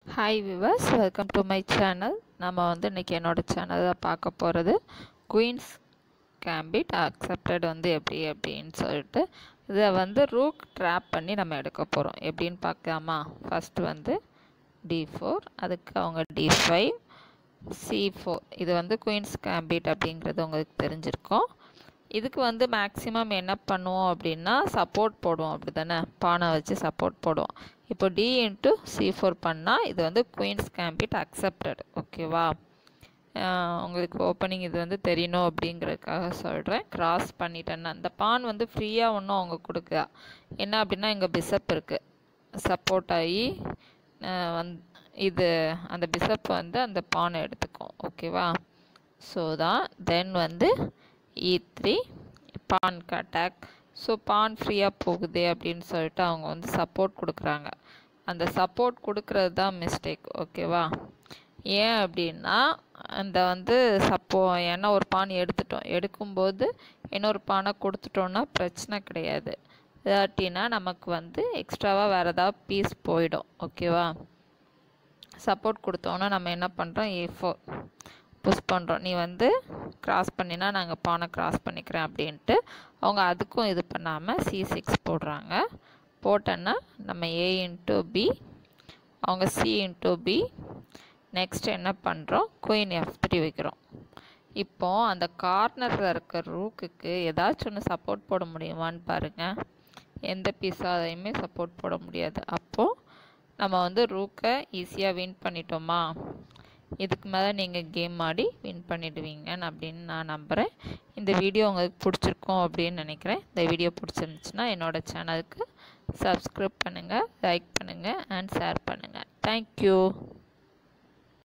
hi viewers welcome to my channel நம்ம வந்து இன்றைக்கி என்னோடய சேனலில் பார்க்க போகிறது குயின்ஸ் கேம்பிட் அக்செப்டட் வந்து எப்படி அப்படின்னு சொல்லிட்டு இதை வந்து ரூக் ட்ராப் பண்ணி நம்ம எடுக்க போகிறோம் எப்படின்னு பார்க்கலாமா ஃபஸ்ட்டு வந்து டி ஃபோர் அதுக்கு அவங்க டி ஃபைவ் சி ஃபோர் இது வந்து குயின்ஸ் கேம்பிட் அப்படிங்கிறது உங்களுக்கு தெரிஞ்சிருக்கும் இதுக்கு வந்து மேக்ஸிமம் என்ன பண்ணுவோம் அப்படின்னா சப்போர்ட் போடுவோம் அப்படி தானே பானை வச்சு சப்போர்ட் போடுவோம் இப்போ டி இன்ட்டு சி ஃபோர் பண்ணால் இது வந்து குயின்ஸ் கேம்பிட் அக்செப்டட் ஓகேவா உங்களுக்கு ஓப்பனிங் இது வந்து தெரியணும் அப்படிங்கிறதுக்காக சொல்கிறேன் கிராஸ் பண்ணிட்டேன்னா அந்த பான் வந்து ஃப்ரீயாக ஒன்றும் அவங்க கொடுக்கல என்ன அப்படின்னா இங்கே பிசப் இருக்குது சப்போர்ட் ஆகி வந் இது அந்த பிசப் வந்து அந்த பானை எடுத்துக்கும் ஓகேவா ஸோ தான் தென் வந்து இ த்ரீ பான்க்கு அட்டாக் ஸோ பான் ஃப்ரீயாக போகுதே அப்படின்னு சொல்லிட்டு அவங்க வந்து சப்போர்ட் கொடுக்குறாங்க அந்த சப்போர்ட் கொடுக்கறது தான் மிஸ்டேக் ஓகேவா ஏன் அப்படின்னா அந்த வந்து சப்போ ஏன்னா ஒரு பான் எடுத்துட்டோம் எடுக்கும்போது இன்னொரு பானை கொடுத்துட்டோன்னா பிரச்சனை கிடையாது இதாட்டினா நமக்கு வந்து எக்ஸ்ட்ராவாக வேறு ஏதாவது பீஸ் போயிடும் ஓகேவா சப்போர்ட் கொடுத்தோன்னா நம்ம என்ன பண்ணுறோம் ஏ ஃபோர் புஷ் பண்ணுறோம் நீ வந்து க்ராஸ் பண்ணினா நாங்கள் பானை க்ராஸ் பண்ணிக்கிறேன் அப்படின்ட்டு அவங்க அதுக்கும் இது பண்ணாமல் சி சிக்ஸ் போடுறாங்க போட்டோன்னா நம்ம ஏ இன்ட்டு பி அவங்க சி இன்ட்டு பி நெக்ஸ்ட் என்ன பண்ணுறோம் குயின் எஃப் த்ரீ வைக்கிறோம் இப்போது அந்த கார்னரில் இருக்க ரூக்குக்கு ஏதாச்சும் ஒன்று சப்போர்ட் போட முடியுமான்னு பாருங்கள் எந்த பீஸாதையுமே சப்போர்ட் போட முடியாது அப்போது நம்ம வந்து ரூக்கை ஈஸியாக வின் பண்ணிட்டோமா இதுக்கு மேலே நீங்கள் கேம் ஆடி வின் பண்ணிடுவீங்கன்னு அப்படின்னு நான் நம்புகிறேன் இந்த வீடியோ உங்களுக்கு பிடிச்சிருக்கும் அப்படின்னு நினைக்கிறேன் இந்த வீடியோ பிடிச்சிருந்துச்சுன்னா என்னோடய சேனலுக்கு சப்ஸ்கிரைப் பண்ணுங்கள் லைக் பண்ணுங்கள் அண்ட் ஷேர் பண்ணுங்கள் தேங்க்யூ